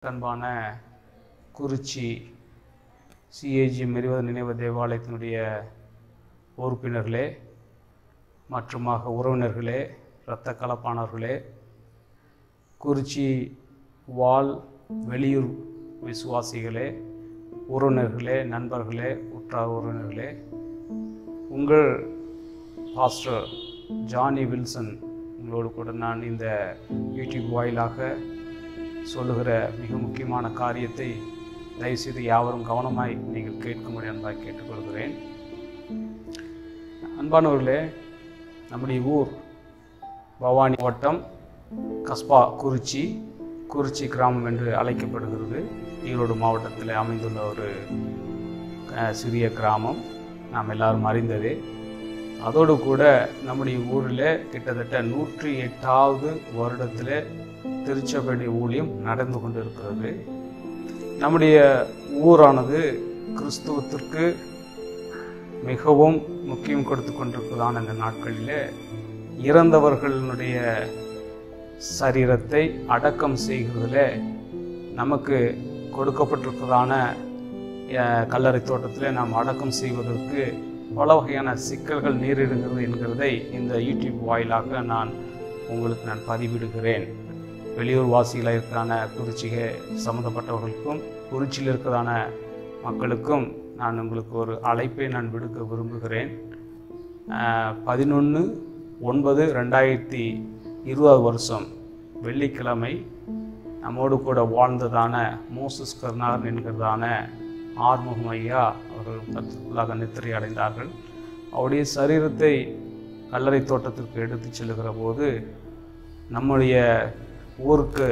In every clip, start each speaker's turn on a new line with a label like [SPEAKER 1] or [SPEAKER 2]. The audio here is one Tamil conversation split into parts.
[SPEAKER 1] அன்பான குறிச்சி சிஏஜி மெரிவத நினைவு தேவாலயத்தினுடைய உறுப்பினர்களே மற்றுமாக உறவினர்களே இரத்த கலப்பானவர்களே குறிச்சி வாழ் வெளியூர் விசுவாசிகளே உறவினர்களே நண்பர்களே உற்றார் உறவினர்களே உங்கள் பாஸ்டர் ஜானி வில்சன் உங்களோடு கூட நான் இந்த யூடியூப் வாயிலாக சொல்லுகிற மிக முக்கியமான காரியத்தை தயவுசெய்து யாவரும் கவனமாய் நீங்கள் கேட்கும்படி அன்பாய் கேட்டுக்கொள்கிறேன் அன்பானவர்களே நம்முடைய ஊர் பவானி வட்டம் கஸ்பா குறிச்சி குறிச்சி கிராமம் என்று அழைக்கப்படுகிறது ஈரோடு மாவட்டத்தில் அமைந்துள்ள ஒரு அஹ், சிறிய கிராமம் நாம் எல்லாரும் அறிந்ததே அதோடு கூட நம்முடைய ஊரில் கிட்டத்தட்ட நூற்றி எட்டாவது வருடத்தில் திருச்சபடி ஊழியம் நடந்து கொண்டிருக்கிறது நம்முடைய ஊரானது கிறிஸ்துவத்திற்கு மிகவும் முக்கியம் கொடுத்து கொண்டிருக்கிறதான இந்த நாட்களில் இறந்தவர்களுடைய சரீரத்தை அடக்கம் செய்கிறதுல நமக்கு கொடுக்கப்பட்டிருக்கிறதான அஹ், கல்லறை தோட்டத்தில் நாம் அடக்கம் செய்வதற்கு பல வகையான சிக்கல்கள் நேரிடுகிறது என்கிறதை இந்த யூடியூப் வாயிலாக நான் உங்களுக்கு நான் பதிவிடுகிறேன் வெளியூர் வாசிகளாக இருக்கிறான குறிச்சிகை சம்மந்தப்பட்டவர்களுக்கும் குறிச்சியில் இருக்கிறதான மக்களுக்கும் நான் உங்களுக்கு ஒரு அழைப்பை நான் விடுக்க விரும்புகிறேன் பதினொன்று ஒன்பது ரெண்டாயிரத்தி இருபது வருஷம் வெள்ளிக்கிழமை நம்மோடு கூட வாழ்ந்ததான மோசஸ் கருணாகரன் என்கிறதான ஆறுமுகம் ஐயா அவர்கள் கருத்துக்குள்ளாக நித்திரை அடைந்தார்கள் அவருடைய சரீரத்தை கல்லறை தோட்டத்திற்கு எடுத்துச் செல்லுகிற போது நம்முடைய ஊருக்கு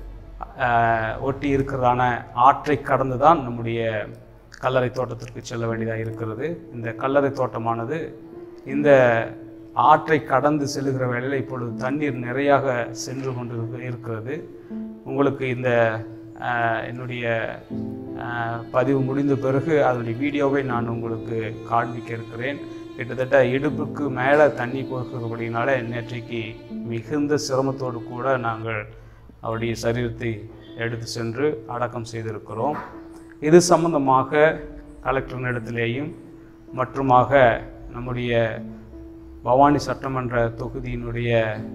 [SPEAKER 1] ஆஹ், ஒட்டி இருக்கிறதான ஆற்றை கடந்து தான் நம்முடைய கல்லறை தோட்டத்திற்கு செல்ல வேண்டியதாக இருக்கிறது இந்த கல்லறை தோட்டமானது இந்த ஆற்றை கடந்து செல்லுகிற வேளையில் இப்பொழுது தண்ணீர் நிறையாக சென்று கொண்டு இருக்கு- இருக்கிறது உங்களுக்கு இந்த ஆஹ், என்னுடைய ஆஹ், பதிவு முடிந்த பிறகு அதனுடைய வீடியோவை நான் உங்களுக்கு காண்பிக்க இருக்கிறேன் கிட்டத்தட்ட இடுப்புக்கு மேலே தண்ணி போகிறபடினால நேற்றைக்கு மிகுந்த சிரமத்தோடு கூட நாங்கள் அவருடைய சரீரத்தை எடுத்து சென்று அடக்கம் செய்திருக்கிறோம் இது சம்பந்தமாக கலெக்டரிடத்திலேயும் மற்றுமாக நம்முடைய பவானி சட்டமன்ற தொகுதியினுடைய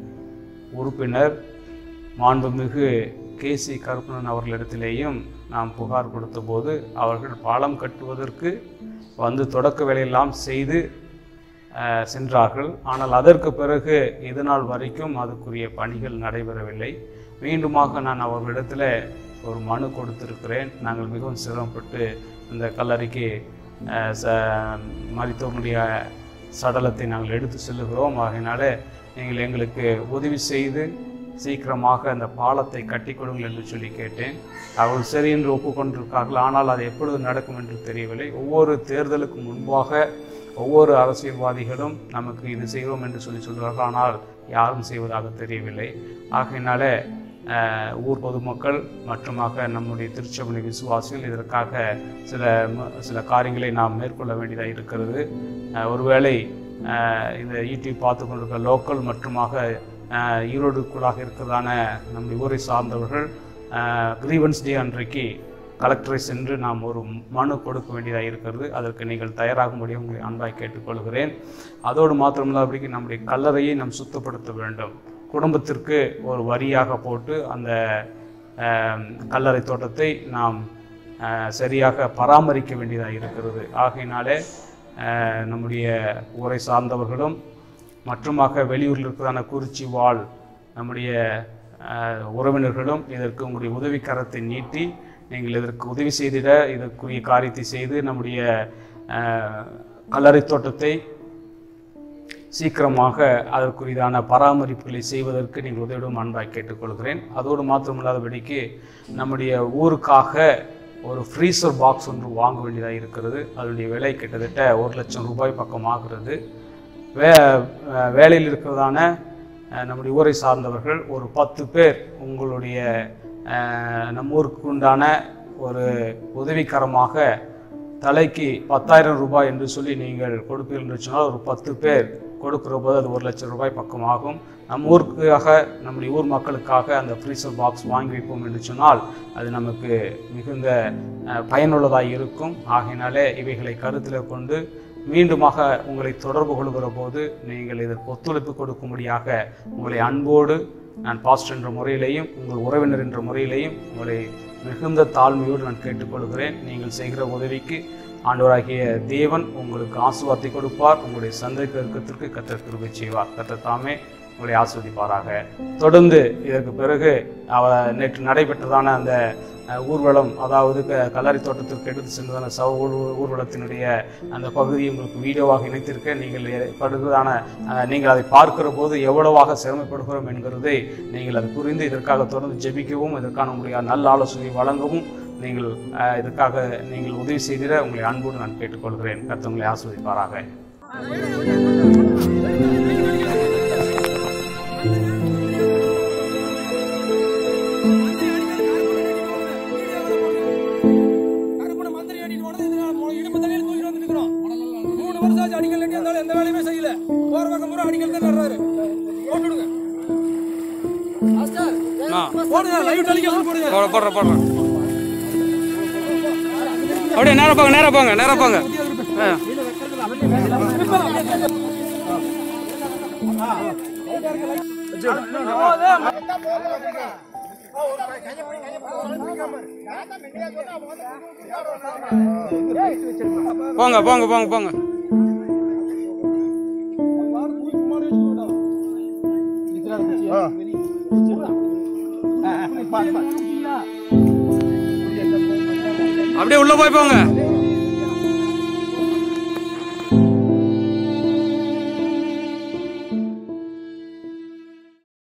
[SPEAKER 1] உறுப்பினர் மாண்புமிகு கே சி கருப்பணன் அவர்களிடத்திலேயும் நாம் புகார் கொடுத்தபோது அவர்கள் பாலம் கட்டுவதற்கு வந்து தொடக்க வேலையெல்லாம் செய்து அஹ், சென்றார்கள் ஆனால் அதற்கு பிறகு இது நாள் வரைக்கும் அதுக்குரிய பணிகள் நடைபெறவில்லை மீண்டுமாக நான் அவர்களிடத்தில் ஒரு மனு கொடுத்திருக்கிறேன் நாங்கள் மிகவும் சிரமப்பட்டு இந்த கல்லறைக்கு அஹ், ச மருத்துவனுடைய சடலத்தை நாங்கள் எடுத்து செல்லுகிறோம் ஆகையினால நீங்கள் எங்களுக்கு உதவி செய்து சீக்கிரமாக அந்த பாலத்தை கட்டி கொடுங்கள் என்று சொல்லி கேட்டேன் அவர்கள் சரி என்று ஒப்புக்கொண்டிருக்கார்கள் ஆனால் அது எப்பொழுது நடக்கும் என்று தெரியவில்லை ஒவ்வொரு தேர்தலுக்கு முன்பாக ஒவ்வொரு அரசியல்வாதிகளும் நமக்கு இது செய்வோம் என்று சொல்லி சொல்கிறார்கள் ஆனால் யாரும் செய்வதாக தெரியவில்லை ஆகையினால அஹ், ஊர் பொதுமக்கள் மற்றுமாக நம்முடைய திருச்சபை விசுவாசிகள் இதற்காக சில ம- சில காரியங்களை நாம் மேற்கொள்ள வேண்டியதாக இருக்கிறது அஹ், ஒருவேளை அஹ், இந்த யூடியூப் பார்த்து கொண்டிருக்கிற லோக்கல் மற்றுமாக அஹ், ஈரோடுக்குள்ளாக இருக்கிறதான நம் ஊரை சார்ந்தவர்கள் கிரீவன்ஸ் டே அன்றைக்கு கலெக்டரை சென்று நாம் ஒரு மனு கொடுக்க வேண்டியதாக இருக்கிறது அதற்கு நீங்கள் தயாராகும்படி உங்களை அன்பாய் கேட்டுக்கொள்கிறேன் அதோடு மாத்திரமில்லாதபடிக்கு நம்முடைய கல்லறையை நாம் சுத்தப்படுத்த வேண்டும் குடும்பத்திற்கு ஒரு வரியாக போட்டு அந்த அஹ், கல்லறை தோட்டத்தை நாம் அஹ், சரியாக பராமரிக்க வேண்டியதாக இருக்கிறது ஆகையினாலே அஹ், நம்முடைய ஊரை சார்ந்தவர்களும் மற்றுமாக வெளியூரில் இருக்கிறதான குறிச்சி வாழ் நம்முடைய அஹ், உறவினர்களும் இதற்கு உங்களுடைய உதவிக்கரத்தை நீட்டி நீங்கள் இதற்கு உதவி செய்திட இதற்குரிய காரியத்தை செய்து நம்முடைய அஹ், கல்லறை தோட்டத்தை சீக்கிரமாக அதற்குரியதான பராமரிப்புகளை செய்வதற்கு நீங்கள் உதவிடும் அன்பாய் கேட்டுக்கொள்கிறேன் அதோடு மாத்திரமில்லாதபடிக்கு நம்முடைய ஊருக்காக ஒரு ஃப்ரீசர் பாக்ஸ் ஒன்று வாங்க வேண்டியதாக இருக்கிறது அதனுடைய விலை கிட்டத்தட்ட ஒரு லட்சம் ரூபாய் பக்கம் ஆகிறது வே அஹ் வேலையில் இருக்கிறதான அஹ், நம்முடைய ஊரை சார்ந்தவர்கள் ஒரு பத்து பேர் உங்களுடைய அஹ், நம்ம ஊருக்கு உண்டான ஒரு உதவிக்கரமாக தலைக்கு பத்தாயிரம் ரூபாய் என்று சொல்லி நீங்கள் கொடுப்பீர்கள் என்று சொன்னால் ஒரு பத்து பேர் கொடுக்கிற போது அது ஒரு லட்சம் ரூபாய் பக்கமாகும் நம் ஊருக்காக நம்முடைய ஊர் மக்களுக்காக அந்த ஃப்ரீசர் பாக்ஸ் வாங்கி வைப்போம் என்று சொன்னால் அது நமக்கு மிகுந்த அஹ், பயனுள்ளதாக இருக்கும் ஆகையினாலே இவைகளை கருத்தில் கொண்டு மீண்டுமாக உங்களை தொடர்பு கொள்கிற போது நீங்கள் இதற்கு ஒத்துழைப்பு கொடுக்கும்படியாக உங்களை அன்போடு நான் பாஸ்டர் என்ற முறையிலேயும் உங்கள் உறவினர் என்ற முறையிலேயும் உங்களை மிகுந்த தாழ்மையோடு நான் கேட்டுக்கொள்கிறேன் நீங்கள் செய்கிற உதவிக்கு ஆண்டவராகிய தேவன் உங்களுக்கு ஆசுவாத்தை கொடுப்பார் உங்களுடைய சந்தை பெருக்கத்திற்கு கத்தர் கிருபை செய்வார் கத்தர் தாமே உங்களை ஆஸ்வதிப்பாராக தொடர்ந்து இதற்கு பிறகு அவ நேற்று நடைபெற்றதான அந்த அஹ், ஊர்வலம் அதாவது க- கல்லறை தோட்டத்திற்கு எடுத்து சென்றதான சவ ஊர்- ஊர்வலத்தினுடைய அந்த பகுதியை உங்களுக்கு வீடியோவாக இணைத்திருக்க நீங்கள் படுகிறதான அஹ், நீங்கள் அதை பார்க்கிற போது எவ்வளவாக சிரமப்படுகிறோம் என்கிறதை நீங்கள் அது புரிந்து இதற்காக தொடர்ந்து ஜெபிக்கவும் இதற்கான உங்களுடைய நல்ல ஆலோசனை வழங்கவும் நீங்கள் அஹ், இதற்காக நீங்கள் உதவி செய்திட உங்களை அன்போடு நான் கேட்டுக்கொள்கிறேன் கர்த்தர் உங்களை ஆஸ்வதிப்பாராக
[SPEAKER 2] கருப்பனை மந்திரி அடிட்டு உடனே இதுல மொ- இடுப்பு தலையில தூக்கிட்டு வந்துட்டு இருக்கிறோம். மூணு வருஷம் ஆச்சு அடிக்கல் நட்டி இருந்தாலும் எந்த வேலையுமே செய்யல. போற பக்கம் பூரா அடிக்கல் தான் நடுறாரு. போட்டு விடுங்க. போடுங்க, live telecast போடுங்க.
[SPEAKER 3] போடுறேன் போடுறேன் அப்படியே நேரா போங்க நேரா போங்க நேரா போங்க ஆ. போங்க போங்க போங்க போங்க அப்படியே உள்ள போய் போங்க